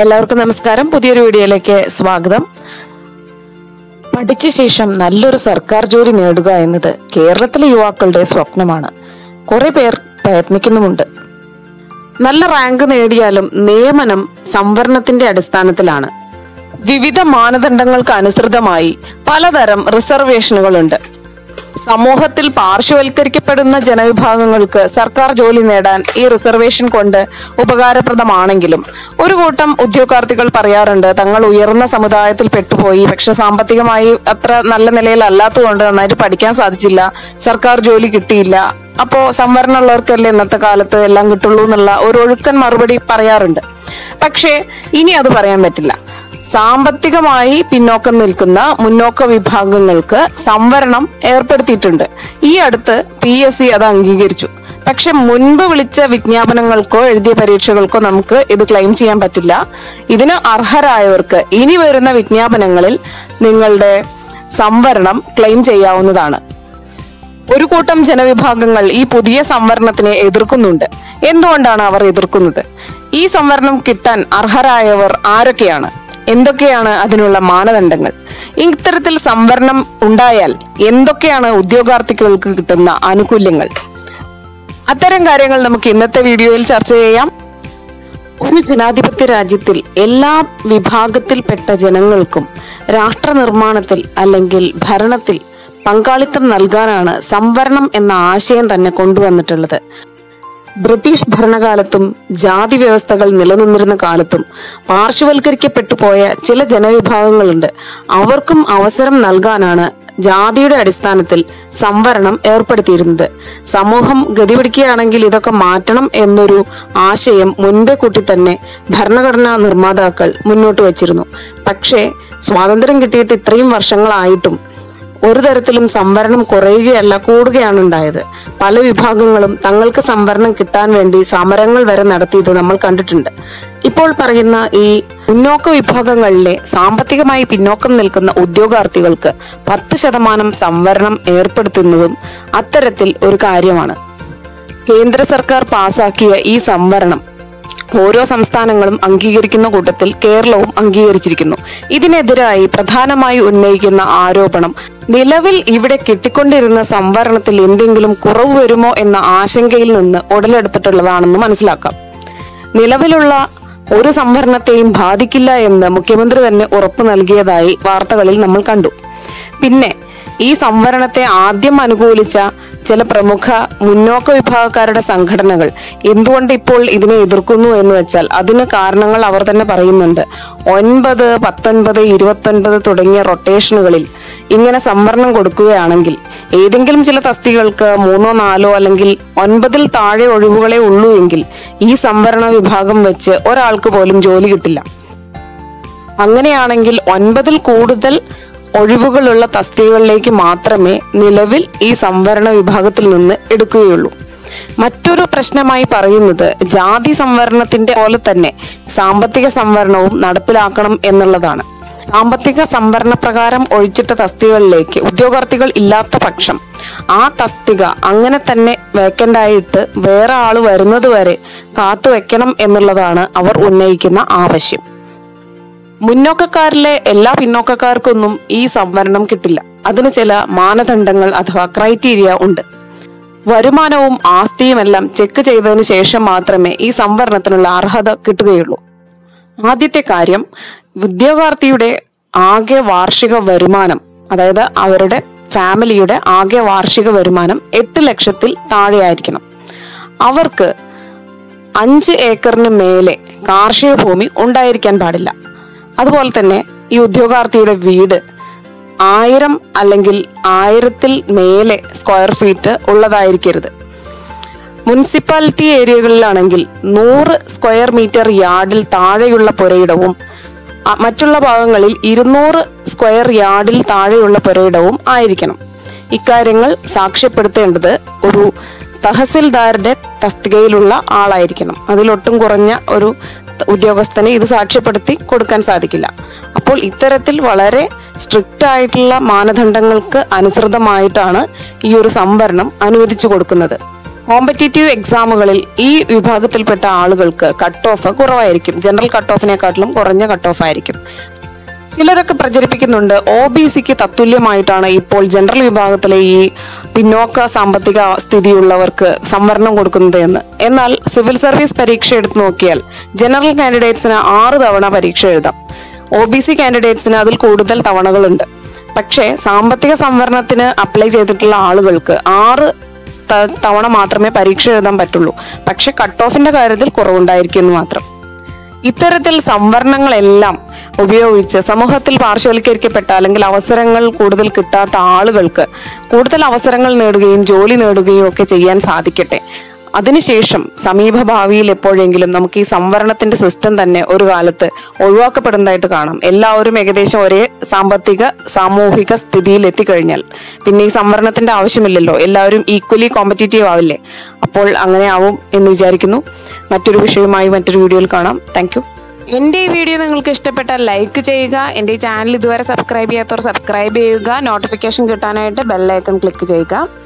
എല്ലാവർക്കും നമസ്കാരം പുതിയൊരു വീഡിയോയിലേക്ക് സ്വാഗതം പഠിച്ച ശേഷം നല്ലൊരു സർക്കാർ ജോലി നേടുക എന്നത് കേരളത്തിലെ യുവാക്കളുടെ സ്വപ്നമാണ് കുറെ പേർ പ്രയത്നിക്കുന്നുമുണ്ട് നല്ല റാങ്ക് നേടിയാലും നിയമനം സംവരണത്തിന്റെ അടിസ്ഥാനത്തിലാണ് വിവിധ മാനദണ്ഡങ്ങൾക്ക് അനുസൃതമായി പലതരം റിസർവേഷനുകളുണ്ട് സമൂഹത്തിൽ പാർശ്വവൽക്കരിക്കപ്പെടുന്ന ജനവിഭാഗങ്ങൾക്ക് സർക്കാർ ജോലി നേടാൻ ഈ റിസർവേഷൻ കൊണ്ട് ഉപകാരപ്രദമാണെങ്കിലും ഒരു കൂട്ടം ഉദ്യോഗാർത്ഥികൾ പറയാറുണ്ട് തങ്ങൾ ഉയർന്ന സമുദായത്തിൽ പെട്ടുപോയി പക്ഷെ സാമ്പത്തികമായി അത്ര നല്ല നിലയിലല്ലാത്തതുകൊണ്ട് നന്നായിട്ട് പഠിക്കാൻ സാധിച്ചില്ല സർക്കാർ ജോലി കിട്ടിയില്ല അപ്പോ സംവരണമുള്ളവർക്കല്ലേ ഇന്നത്തെ കാലത്ത് എല്ലാം കിട്ടുള്ളൂ എന്നുള്ള ഒരു ഒഴുക്കൻ മറുപടി പറയാറുണ്ട് പക്ഷേ ഇനി അത് പറയാൻ പറ്റില്ല സാമ്പത്തികമായി പിന്നോക്കം നിൽക്കുന്ന മുന്നോക്ക വിഭാഗങ്ങൾക്ക് സംവരണം ഏർപ്പെടുത്തിയിട്ടുണ്ട് ഈ അടുത്ത് പി എസ് സി അത് അംഗീകരിച്ചു പക്ഷെ മുൻപ് വിളിച്ച വിജ്ഞാപനങ്ങൾക്കോ എഴുതിയ പരീക്ഷകൾക്കോ നമുക്ക് ഇത് ക്ലെയിം ചെയ്യാൻ പറ്റില്ല ഇതിന് അർഹരായവർക്ക് ഇനി വരുന്ന വിജ്ഞാപനങ്ങളിൽ നിങ്ങളുടെ സംവരണം ക്ലെയിം ചെയ്യാവുന്നതാണ് ഒരു കൂട്ടം ജനവിഭാഗങ്ങൾ ഈ പുതിയ സംവരണത്തിനെ എതിർക്കുന്നുണ്ട് എന്തുകൊണ്ടാണ് അവർ എതിർക്കുന്നത് ഈ സംവരണം കിട്ടാൻ അർഹരായവർ ആരൊക്കെയാണ് എന്തൊക്കെയാണ് അതിനുള്ള മാനദണ്ഡങ്ങൾ ഇത്തരത്തിൽ സംവരണം ഉണ്ടായാൽ എന്തൊക്കെയാണ് ഉദ്യോഗാർത്ഥികൾക്ക് കിട്ടുന്ന ആനുകൂല്യങ്ങൾ അത്തരം കാര്യങ്ങൾ നമുക്ക് ഇന്നത്തെ വീഡിയോയിൽ ചർച്ച ചെയ്യാം ഒരു ജനാധിപത്യ രാജ്യത്തിൽ എല്ലാ വിഭാഗത്തിൽപ്പെട്ട ജനങ്ങൾക്കും രാഷ്ട്ര നിർമ്മാണത്തിൽ അല്ലെങ്കിൽ ഭരണത്തിൽ പങ്കാളിത്തം നൽകാനാണ് സംവരണം എന്ന ആശയം തന്നെ കൊണ്ടുവന്നിട്ടുള്ളത് ബ്രിട്ടീഷ് ഭരണകാലത്തും ജാതി വ്യവസ്ഥകൾ നിലനിന്നിരുന്ന കാലത്തും പാർശ്വവൽക്കരിക്കപ്പെട്ടു പോയ ചില ജനവിഭാഗങ്ങളുണ്ട് അവർക്കും അവസരം നൽകാനാണ് ജാതിയുടെ അടിസ്ഥാനത്തിൽ സംവരണം ഏർപ്പെടുത്തിയിരുന്നത് സമൂഹം ഗതിപിടിക്കുകയാണെങ്കിൽ ഇതൊക്കെ മാറ്റണം എന്നൊരു ആശയം മുൻപേ കൂട്ടി തന്നെ ഭരണഘടനാ നിർമ്മാതാക്കൾ മുന്നോട്ട് വച്ചിരുന്നു പക്ഷേ സ്വാതന്ത്ര്യം കിട്ടിയിട്ട് ഇത്രയും വർഷങ്ങളായിട്ടും ഒരു തരത്തിലും സംവരണം കുറയുകയല്ല കൂടുകയാണ് ഉണ്ടായത് പല വിഭാഗങ്ങളും തങ്ങൾക്ക് സംവരണം കിട്ടാൻ വേണ്ടി സമരങ്ങൾ വരെ നടത്തിയത് നമ്മൾ കണ്ടിട്ടുണ്ട് ഇപ്പോൾ പറയുന്ന ഈ മുന്നോക്ക വിഭാഗങ്ങളിലെ സാമ്പത്തികമായി പിന്നോക്കം നിൽക്കുന്ന ഉദ്യോഗാർത്ഥികൾക്ക് പത്ത് ശതമാനം സംവരണം ഏർപ്പെടുത്തുന്നതും അത്തരത്തിൽ ഒരു കാര്യമാണ് കേന്ദ്ര സർക്കാർ പാസാക്കിയ ഈ സംവരണം ഓരോ സംസ്ഥാനങ്ങളും അംഗീകരിക്കുന്ന കൂട്ടത്തിൽ കേരളവും അംഗീകരിച്ചിരിക്കുന്നു ഇതിനെതിരായി പ്രധാനമായി ഉന്നയിക്കുന്ന ആരോപണം നിലവിൽ ഇവിടെ കിട്ടിക്കൊണ്ടിരുന്ന സംവരണത്തിൽ എന്തെങ്കിലും കുറവ് വരുമോ എന്ന ആശങ്കയിൽ നിന്ന് ഉടലെടുത്തിട്ടുള്ളതാണെന്ന് മനസ്സിലാക്കാം നിലവിലുള്ള ഒരു സംവരണത്തെയും ബാധിക്കില്ല എന്ന് മുഖ്യമന്ത്രി തന്നെ ഉറപ്പു നൽകിയതായി വാർത്തകളിൽ നമ്മൾ കണ്ടു പിന്നെ ഈ സംവരണത്തെ ആദ്യം അനുകൂലിച്ച ചില പ്രമുഖ മുന്നോക്ക വിഭാഗക്കാരുടെ സംഘടനകൾ എന്തുകൊണ്ട് ഇപ്പോൾ ഇതിനെ എതിർക്കുന്നു എന്ന് വെച്ചാൽ അതിന് കാരണങ്ങൾ അവർ തന്നെ പറയുന്നുണ്ട് ഒൻപത് പത്തൊൻപത് ഇരുപത്തൊൻപത് തുടങ്ങിയ റൊട്ടേഷനുകളിൽ ഇങ്ങനെ സംവരണം കൊടുക്കുകയാണെങ്കിൽ ഏതെങ്കിലും ചില തസ്തികൾക്ക് മൂന്നോ നാലോ അല്ലെങ്കിൽ ഒൻപതിൽ താഴെ ഒഴിവുകളെ ഉള്ളൂ എങ്കിൽ ഈ സംവരണ വിഭാഗം വെച്ച് ഒരാൾക്ക് പോലും ജോലി കിട്ടില്ല അങ്ങനെയാണെങ്കിൽ ഒൻപതിൽ കൂടുതൽ ഒഴിവുകളുള്ള തസ്തികകളിലേക്ക് മാത്രമേ നിലവിൽ ഈ സംവരണ വിഭാഗത്തിൽ നിന്ന് എടുക്കുകയുള്ളൂ മറ്റൊരു പ്രശ്നമായി പറയുന്നത് ജാതി സംവരണത്തിന്റെ പോലെ തന്നെ സാമ്പത്തിക സംവരണവും നടപ്പിലാക്കണം എന്നുള്ളതാണ് സാമ്പത്തിക സംവരണ പ്രകാരം ഒഴിച്ചിട്ട തസ്തികകളിലേക്ക് ഉദ്യോഗാർത്ഥികൾ ഇല്ലാത്ത പക്ഷം ആ തസ്തിക അങ്ങനെ തന്നെ വേക്കന്റ് ആയിട്ട് വേറെ ആള് വരുന്നത് വരെ കാത്തു വെക്കണം എന്നുള്ളതാണ് അവർ ഉന്നയിക്കുന്ന ആവശ്യം മുന്നോക്കക്കാരിലെ എല്ലാ പിന്നോക്കക്കാർക്കൊന്നും ഈ സംവരണം കിട്ടില്ല അതിന് ചില മാനദണ്ഡങ്ങൾ അഥവാ ക്രൈറ്റീരിയ ഉണ്ട് വരുമാനവും ആസ്തിയുമെല്ലാം ചെക്ക് ചെയ്തതിനു ശേഷം മാത്രമേ ഈ സംവരണത്തിനുള്ള അർഹത കിട്ടുകയുള്ളൂ ആദ്യത്തെ കാര്യം ഉദ്യോഗാർത്ഥിയുടെ ആകെ വാർഷിക വരുമാനം അതായത് അവരുടെ ഫാമിലിയുടെ ആകെ വാർഷിക വരുമാനം എട്ട് ലക്ഷത്തിൽ താഴെയായിരിക്കണം അവർക്ക് അഞ്ച് ഏക്കറിന് മേലെ കാർഷിക ഭൂമി ഉണ്ടായിരിക്കാൻ പാടില്ല അതുപോലെ തന്നെ ഈ ഉദ്യോഗാർത്ഥിയുടെ വീട് ആയിരം അല്ലെങ്കിൽ ആയിരത്തിൽ മേലെ സ്ക്വയർ ഫീറ്റ് ഉള്ളതായിരിക്കരുത് മുനിസിപ്പാലിറ്റി ഏരിയകളിലാണെങ്കിൽ നൂറ് സ്ക്വയർ മീറ്റർ യാർഡിൽ താഴെയുള്ള പുരയിടവും അ- മറ്റുള്ള ഭാഗങ്ങളിൽ ഇരുന്നൂറ് സ്ക്വയർ യാർഡിൽ താഴെയുള്ള പുരയിടവും ആയിരിക്കണം ഇക്കാര്യങ്ങൾ സാക്ഷ്യപ്പെടുത്തേണ്ടത് ഒരു തഹസിൽദാരുടെ തസ്തികയിലുള്ള ആളായിരിക്കണം അതിലൊട്ടും കുറഞ്ഞ ഒരു ത- ഉദ്യോഗസ്ഥന് ഇത് സാക്ഷ്യപ്പെടുത്തി കൊടുക്കാൻ സാധിക്കില്ല അപ്പോൾ ഇത്തരത്തിൽ വളരെ സ്ട്രിക്റ്റ് ആയിട്ടുള്ള മാനദണ്ഡങ്ങൾക്ക് അനുസൃതമായിട്ടാണ് ഈ ഒരു സംവരണം അനുവദിച്ചു കൊടുക്കുന്നത് കോമ്പറ്റേറ്റീവ് എക്സാമുകളിൽ ഈ വിഭാഗത്തിൽപ്പെട്ട ആളുകൾക്ക് കട്ട് ഓഫ് കുറവായിരിക്കും ജനറൽ കട്ട് ഓഫിനെക്കാട്ടിലും കുറഞ്ഞ കട്ട് ഓഫ് ആയിരിക്കും ചിലരൊക്കെ പ്രചരിപ്പിക്കുന്നുണ്ട് ഒ ബി സിക്ക് തത്തുല്യമായിട്ടാണ് ഇപ്പോൾ ജനറൽ വിഭാഗത്തിലെ ഈ പിന്നോക്ക സാമ്പത്തിക സ്ഥിതിയുള്ളവർക്ക് സംവരണം കൊടുക്കുന്നത് എന്ന് എന്നാൽ സിവിൽ സർവീസ് പരീക്ഷ എടുത്തു നോക്കിയാൽ ജനറൽ കാൻഡിഡേറ്റ്സിന് ആറ് തവണ പരീക്ഷ എഴുതാം ഒ ബി സി കാൻഡിഡേറ്റ്സിന് അതിൽ കൂടുതൽ തവണകളുണ്ട് പക്ഷേ സാമ്പത്തിക സംവരണത്തിന് അപ്ലൈ ചെയ്തിട്ടുള്ള ആളുകൾക്ക് ആറ് ത- തവണ മാത്രമേ പരീക്ഷ എഴുതാൻ പറ്റുള്ളൂ പക്ഷെ കട്ട് ഓഫിന്റെ കാര്യത്തിൽ കുറവുണ്ടായിരിക്കും എന്ന് മാത്രം ഇത്തരത്തിൽ സംവരണങ്ങളെല്ലാം ഉപയോഗിച്ച് സമൂഹത്തിൽ പാർശ്വവൽക്കരിക്കപ്പെട്ട അല്ലെങ്കിൽ അവസരങ്ങൾ കൂടുതൽ കിട്ടാത്ത ആളുകൾക്ക് കൂടുതൽ അവസരങ്ങൾ നേടുകയും ജോലി നേടുകയും ഒക്കെ ചെയ്യാൻ സാധിക്കട്ടെ അതിനുശേഷം സമീപ ഭാവിയിൽ എപ്പോഴെങ്കിലും നമുക്ക് ഈ സംവരണത്തിന്റെ സിസ്റ്റം തന്നെ ഒരു കാലത്ത് ഒഴിവാക്കപ്പെടുന്നതായിട്ട് കാണാം എല്ലാവരും ഏകദേശം ഒരേ സാമ്പത്തിക സാമൂഹിക സ്ഥിതിയിൽ എത്തിക്കഴിഞ്ഞാൽ പിന്നെ ഈ സംവരണത്തിന്റെ ആവശ്യമില്ലല്ലോ എല്ലാവരും ഈക്വലി കോമ്പറ്റീറ്റീവ് ആവില്ലേ അപ്പോൾ അങ്ങനെ ആവും എന്ന് വിചാരിക്കുന്നു മറ്റൊരു വിഷയവുമായി മറ്റൊരു വീഡിയോയിൽ കാണാം താങ്ക് യു എൻ്റെ ഈ വീഡിയോ നിങ്ങൾക്ക് ഇഷ്ടപ്പെട്ടാൽ ലൈക്ക് ചെയ്യുക എൻ്റെ ഈ ചാനൽ ഇതുവരെ സബ്സ്ക്രൈബ് ചെയ്യാത്തവർ സബ്സ്ക്രൈബ് ചെയ്യുക നോട്ടിഫിക്കേഷൻ കിട്ടാനായിട്ട് ബെല്ലൈക്കൺ ക്ലിക്ക് ചെയ്യുക